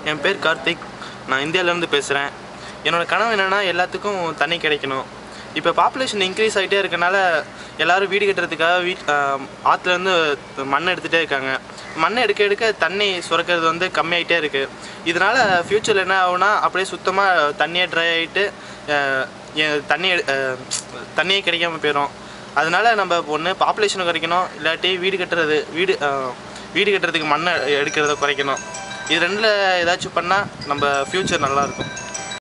என் பேர் கார்த்திக் நான் இந்தியாவிலேருந்து பேசுகிறேன் என்னோட கனவு என்னென்னா எல்லாத்துக்கும் தண்ணி கிடைக்கணும் இப்போ பாப்புலேஷன் இன்க்ரீஸ் ஆகிட்டே இருக்கனால எல்லாரும் வீடு கட்டுறதுக்காக வீட் ஆற்றுலேருந்து மண் எடுத்துகிட்டே இருக்காங்க மண்ணை எடுக்க எடுக்க தண்ணி சுரக்கிறது வந்து கம்மியாயிட்டே இருக்குது இதனால் ஃப்யூச்சரில் என்ன ஆகும்னா அப்படியே சுத்தமாக தண்ணியே ட்ரை ஆகிட்டு தண்ணி எடு- அஹ், தண்ணியே கிடைக்காம போயிடும் அதனால நம்ம ஒன்று பாப்புலேஷனை குறைக்கணும் இல்லாட்டி வீடு கட்டுறது வீடு அஹ், வீடு கட்டுறதுக்கு மண்ணை எடுக்கிறத குறைக்கணும் இது ரெண்டில் ஏதாச்சும் பண்ணால் நம்ம ஃப்யூச்சர் நல்லாயிருக்கும்